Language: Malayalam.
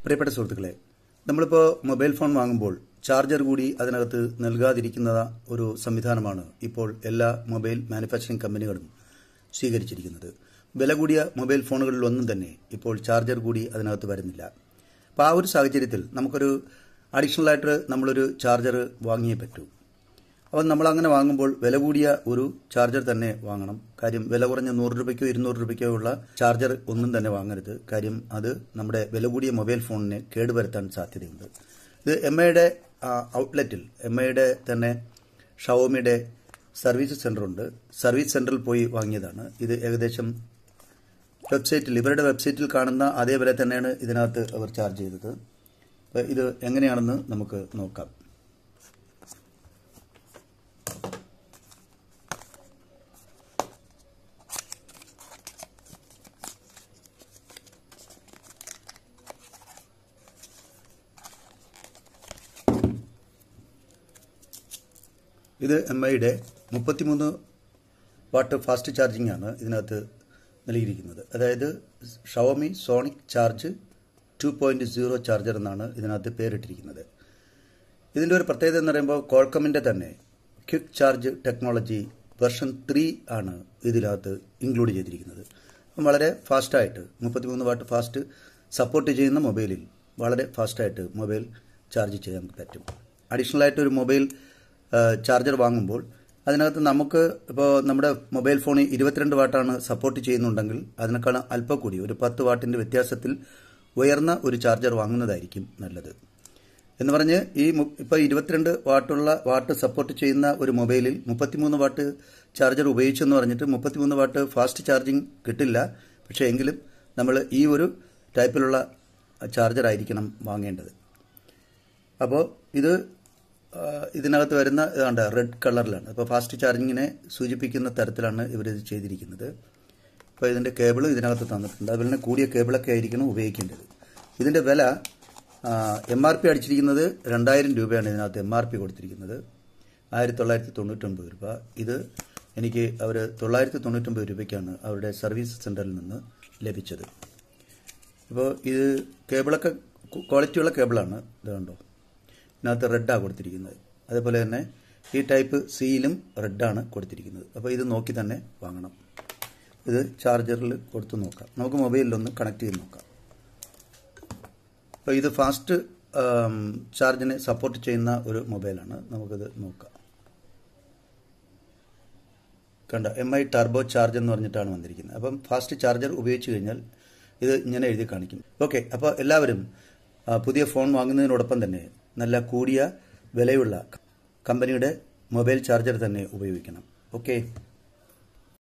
പ്രിയപ്പെട്ട സുഹൃത്തുക്കളെ നമ്മളിപ്പോൾ മൊബൈൽ ഫോൺ വാങ്ങുമ്പോൾ ചാർജർ കൂടി അതിനകത്ത് നൽകാതിരിക്കുന്ന ഒരു സംവിധാനമാണ് ഇപ്പോൾ എല്ലാ മൊബൈൽ മാനുഫാക്ചറിംഗ് കമ്പനികളും സ്വീകരിച്ചിരിക്കുന്നത് വില കൂടിയ മൊബൈൽ ഫോണുകളിലൊന്നും തന്നെ ഇപ്പോൾ ചാർജർ കൂടി അതിനകത്ത് വരുന്നില്ല അപ്പോൾ ആ ഒരു സാഹചര്യത്തിൽ നമുക്കൊരു അഡീഷണൽ ആയിട്ട് നമ്മളൊരു ചാർജർ വാങ്ങിയേ പറ്റൂ അപ്പോൾ നമ്മൾ അങ്ങനെ വാങ്ങുമ്പോൾ വില കൂടിയ ഒരു ചാർജർ തന്നെ വാങ്ങണം കാര്യം വില കുറഞ്ഞ നൂറ് രൂപയ്ക്കോ ഇരുന്നൂറ് രൂപയ്ക്കോ ഉള്ള ചാർജർ ഒന്നും തന്നെ വാങ്ങരുത് കാര്യം അത് നമ്മുടെ വില കൂടിയ മൊബൈൽ ഫോണിനെ കേടുവരുത്താൻ സാധ്യതയുണ്ട് ഇത് എം ഐയുടെ ഔട്ട്ലെറ്റിൽ എം ഐയുടെ തന്നെ ഷവോമിയുടെ സർവീസ് സെൻ്ററുണ്ട് സർവീസ് സെൻ്ററിൽ പോയി വാങ്ങിയതാണ് ഇത് ഏകദേശം വെബ്സൈറ്റിൽ ഇവരുടെ വെബ്സൈറ്റിൽ കാണുന്ന അതേ വില തന്നെയാണ് ഇതിനകത്ത് അവർ ചാർജ് ചെയ്തത് അപ്പോൾ ഇത് എങ്ങനെയാണെന്ന് നമുക്ക് നോക്കാം ഇത് എം ഐയുടെ മുപ്പത്തിമൂന്ന് വാട്ട് ഫാസ്റ്റ് ചാർജിംഗ് ആണ് ഇതിനകത്ത് നൽകിയിരിക്കുന്നത് അതായത് Xiaomi sonic charge two point zero charger എന്നാണ് ഇതിനകത്ത് പേരിട്ടിരിക്കുന്നത് ഇതിൻ്റെ ഒരു പ്രത്യേകത എന്ന് പറയുമ്പോൾ കോൾക്കമിൻ്റെ തന്നെ quick charge technology version three ആണ് ഇതിനകത്ത് ഇൻക്ലൂഡ് ചെയ്തിരിക്കുന്നത് അപ്പം വളരെ ഫാസ്റ്റായിട്ട് മുപ്പത്തിമൂന്ന് വാട്ട് ഫാസ്റ്റ് സപ്പോർട്ട് ചെയ്യുന്ന മൊബൈലിൽ വളരെ ഫാസ്റ്റായിട്ട് മൊബൈൽ ചാർജ് ചെയ്യാൻ പറ്റും അഡീഷണൽ ആയിട്ട് ഒരു മൊബൈൽ ചാർജർ വാങ്ങുമ്പോൾ അതിനകത്ത് നമുക്ക് ഇപ്പോൾ നമ്മുടെ മൊബൈൽ ഫോണിൽ ഇരുപത്തിരണ്ട് വാട്ടാണ് സപ്പോർട്ട് ചെയ്യുന്നുണ്ടെങ്കിൽ അതിനേക്കാൾ അല്പം കൂടി ഒരു പത്ത് വാട്ടിൻ്റെ വ്യത്യാസത്തിൽ ഉയർന്ന ഒരു ചാർജർ വാങ്ങുന്നതായിരിക്കും നല്ലത് എന്ന് പറഞ്ഞ് ഈ ഇപ്പോൾ ഇരുപത്തിരണ്ട് വാട്ടുള്ള വാട്ട് സപ്പോർട്ട് ചെയ്യുന്ന ഒരു മൊബൈലിൽ മുപ്പത്തിമൂന്ന് വാട്ട് ചാർജർ ഉപയോഗിച്ചെന്ന് പറഞ്ഞിട്ട് മുപ്പത്തിമൂന്ന് വാട്ട് ഫാസ്റ്റ് ചാർജിങ് കിട്ടില്ല പക്ഷേ എങ്കിലും നമ്മൾ ഈ ഒരു ടൈപ്പിലുള്ള ചാർജർ ആയിരിക്കണം വാങ്ങേണ്ടത് അപ്പോൾ ഇത് ഇതിനകത്ത് വരുന്ന ഇതാണ്ട് റെഡ് കളറിലാണ് അപ്പോൾ ഫാസ്റ്റ് ചാർജിങ്ങിനെ സൂചിപ്പിക്കുന്ന തരത്തിലാണ് ഇവരിത് ചെയ്തിരിക്കുന്നത് അപ്പോൾ ഇതിൻ്റെ കേബിൾ ഇതിനകത്ത് തന്നിട്ടുണ്ട് അതുപോലെ തന്നെ കൂടിയ കേബിളൊക്കെ ആയിരിക്കണം ഉപയോഗിക്കേണ്ടത് ഇതിൻ്റെ വില എം ആർ പി അടിച്ചിരിക്കുന്നത് രണ്ടായിരം രൂപയാണ് ഇതിനകത്ത് എം ആർ പി കൊടുത്തിരിക്കുന്നത് ആയിരത്തി തൊള്ളായിരത്തി തൊണ്ണൂറ്റൊമ്പത് രൂപ ഇത് എനിക്ക് അവർ തൊള്ളായിരത്തി തൊണ്ണൂറ്റൊമ്പത് രൂപയ്ക്കാണ് അവരുടെ സർവീസ് സെൻറ്ററിൽ നിന്ന് ലഭിച്ചത് അപ്പോൾ ഇത് കേബിളൊക്കെ ക്വാളിറ്റിയുള്ള കേബിളാണ് ഇത് കണ്ടോ ഇതിനകത്ത് റെഡാണ് കൊടുത്തിരിക്കുന്നത് അതേപോലെ തന്നെ ഈ ടൈപ്പ് സിയിലും റെഡാണ് കൊടുത്തിരിക്കുന്നത് അപ്പോൾ ഇത് നോക്കി തന്നെ വാങ്ങണം ഇത് ചാർജറിൽ കൊടുത്ത് നോക്കാം നമുക്ക് മൊബൈലിലൊന്ന് കണക്ട് ചെയ്ത് നോക്കാം അപ്പോൾ ഇത് ഫാസ്റ്റ് ചാർജിനെ സപ്പോർട്ട് ചെയ്യുന്ന ഒരു മൊബൈലാണ് നമുക്കിത് നോക്കാം കണ്ട എം ഐ ടർബോ ചാർജ് എന്ന് പറഞ്ഞിട്ടാണ് വന്നിരിക്കുന്നത് അപ്പം ഫാസ്റ്റ് ചാർജർ ഉപയോഗിച്ച് കഴിഞ്ഞാൽ ഇത് ഇങ്ങനെ എഴുതി കാണിക്കും ഓക്കെ അപ്പോൾ എല്ലാവരും പുതിയ ഫോൺ വാങ്ങുന്നതിനോടൊപ്പം തന്നെ നല്ല കൂടിയ വിലയുള്ള കമ്പനിയുടെ മൊബൈൽ ചാർജർ തന്നെ ഉപയോഗിക്കണം ഓക്കെ